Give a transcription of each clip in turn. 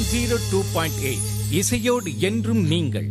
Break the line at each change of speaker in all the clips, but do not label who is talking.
zero two point eight இசையோடு என்றும் நீங்கள்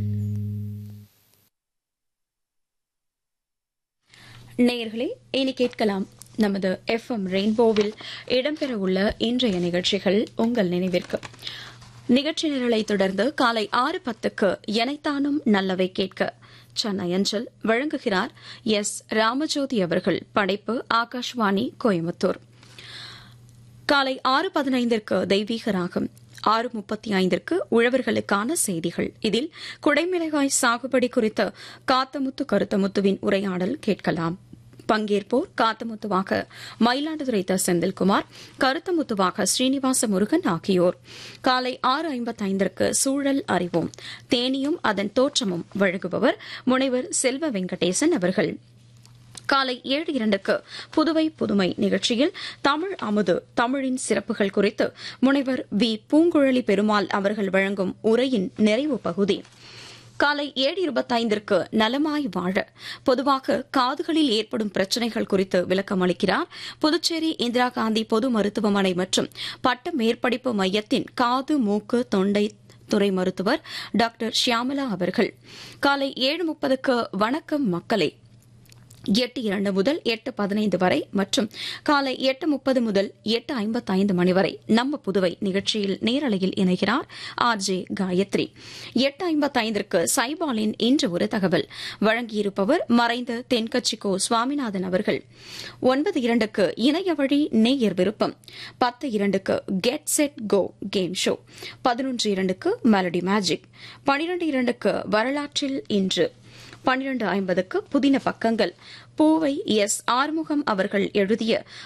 நேயர்களே இனி கேட்கலாம் நமது எஃப்எம் ரெயின்போவில் இடம்பெறவுள்ள இன்றைய நிகழ்ச்சிகள் உங்கள் நினைவிற்கு நிகழ்ச்சி நிரலை தொடர்ந்து காலை ஆறு பத்துக்கு எனைத்தானும் நல்லவை கேட்க சென்னை அஞ்சல் வழங்குகிறார் எஸ் ராமஜோதி அவர்கள் படைப்பு ஆகாஷ்வாணி கோயம்புத்தூர் காலை ஆறு பதினைந்திற்கு தெய்வீக ராகம் ஆறு முப்பத்தி ஐந்திற்கு உழவர்களுக்கான செய்திகள் இதில் குடைமிளகாய் சாகுபடி குறித்த காத்தமுத்து கருத்தமுத்துவின் உரையாடல் கேட்கலாம் பங்கேற்போர் காத்தமுத்துவாக மயிலாடுதுறை த செந்தில்குமார் கருத்தமுத்துவாக ஸ்ரீனிவாச முருகன் ஆகியோர் காலை ஆறு ஐம்பத்தைந்திற்கு சூழல் அறிவோம் தேனியும் அதன் தோற்றமும் வழங்குபவர் முனைவர் செல்வ வெங்கடேசன் அவர்கள் காலை ஏழு இரண்டுக்கு புதுவை புதுமை நிகழ்ச்சியில் தமிழ் அமுது தமிழின் சிறப்புகள் குறித்து முனைவர் வி பூங்குழலி பெருமாள் அவர்கள் வழங்கும் உரையின் நிறைவு பகுதி காலை ஏழு இருபத்தைந்திற்கு நலமாய் வாழ பொதுவாக காதுகளில் ஏற்படும் பிரச்சினைகள் குறித்து விளக்கம் அளிக்கிறார் புதுச்சேரி இந்திரா காந்தி பொது மருத்துவமனை மற்றும் பட்ட மேற்படிப்பு மையத்தின் காது மூக்கு தொண்டை துறை மருத்துவர் டாக்டர் ஷியாமலா அவர்கள் காலை ஏழு முப்பதுக்கு வணக்கம் மக்களே எட்டு இரண்டு முதல் எட்டு பதினைந்து வரை மற்றும் காலை எட்டு முப்பது முதல் எட்டு ஐம்பத்தைந்து மணி வரை நம்ம புதுவை நிகழ்ச்சியில் நேரலையில் இணைகிறார் ஆர் ஜே காயத்ரி எட்டு ஐம்பத்தைந்திற்கு சைபாலின் இன்று ஒரு தகவல் வழங்கியிருப்பவர் மறைந்த தென்கட்சிக்கோ சுவாமிநாதன் அவர்கள் ஒன்பது இரண்டுக்கு இணைய வழி நேயர் விருப்பம் பத்து இரண்டுக்கு get set go game show பதினொன்று இரண்டுக்கு மெலடி மேஜிக் பனிரெண்டு இரண்டுக்கு வரலாற்றில் இன்று பன்னிரண்டு ஐம்பதுக்கு புதின பக்கங்கள் பூவை எஸ் ஆறுமுகம் அவர்கள் எழுதிய